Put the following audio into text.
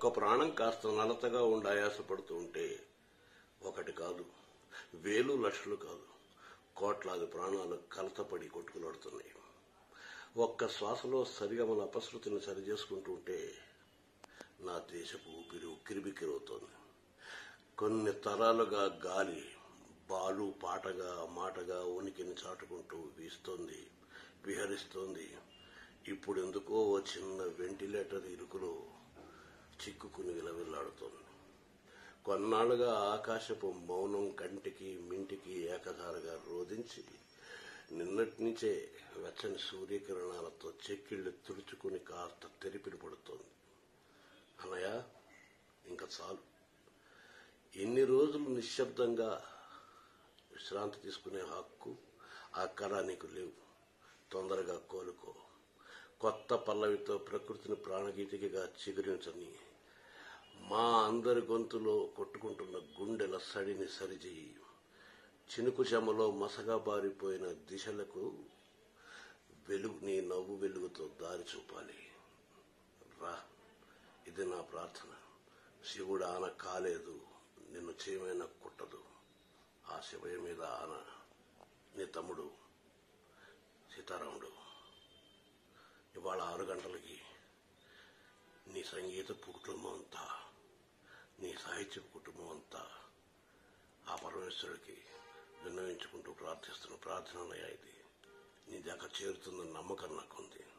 ఒక్క ప్రాణం కాస్త నలతగా ఉండి ఆయాసపడుతూ ఉంటే ఒకటి కాదు వేలు లక్షలు కాదు కోట్లాది ప్రాణాలు కలతపడి కొట్టుకులాడుతున్నాయి ఒక్క శ్వాసలో సరిగమల అపశృతిని సరిచేసుకుంటూ ఉంటే నా దేశపు ఊపిరి ఉక్కిరిబిక్కిరవుతోంది కొన్ని తరాలుగా గాలి బాలు పాటగా మాటగా ఉనికిని చాటుకుంటూ వీస్తోంది విహరిస్తోంది ఇప్పుడు ఎందుకో ఓ చిన్న వెంటిలేటర్ ఇరుకులో చిక్కుకుని విలవిల్లాడుతోంది కొన్నాళ్లుగా ఆకాశపు మౌనం కంటికి మింటికి ఏకధారగా రోధించి నిన్నటి నుంచే వెచ్చని సూర్యకిరణాలతో చెక్కిళ్లు తుడుచుకుని కాస్త తెరిపిడి పడుతోంది అన్నయ్య ఇంకా చాలు ఎన్ని రోజులు నిశ్శబ్దంగా విశ్రాంతి తీసుకునే హక్కు అక్కర నీకు లేవు తొందరగా కోలుకో కొత్త పల్లవితో ప్రకృతిని ప్రాణగీతికగా చిగురించని మా అందరి గొంతులో కొట్టుకుంటున్న గుండెల సడిని సరిచేయి చినుకు చెమలో మసగా బారిపోయిన దిశలకు వెలుగు నీ నవ్వు వెలుగుతో దారి చూపాలి రా ఇది నా ప్రార్థన శివుడు ఆన కాలేదు నిన్ను చేయమైనా కుట్టదు ఆ శివయ్య మీద ఆన నీ తమ్ముడు సీతారాముడు ఇవాళ ఆరు గంటలకి నీ సంగీత కుటుంబం అంతా నీ సాహిత్య కుటుంబం అంతా ఆ పరమేశ్వరుడికి విన్నవించుకుంటూ ప్రార్థిస్తున్న ప్రార్థనలయ్యా ఇది నీ దాకా చేరుతుందని నమ్మకం నాకుంది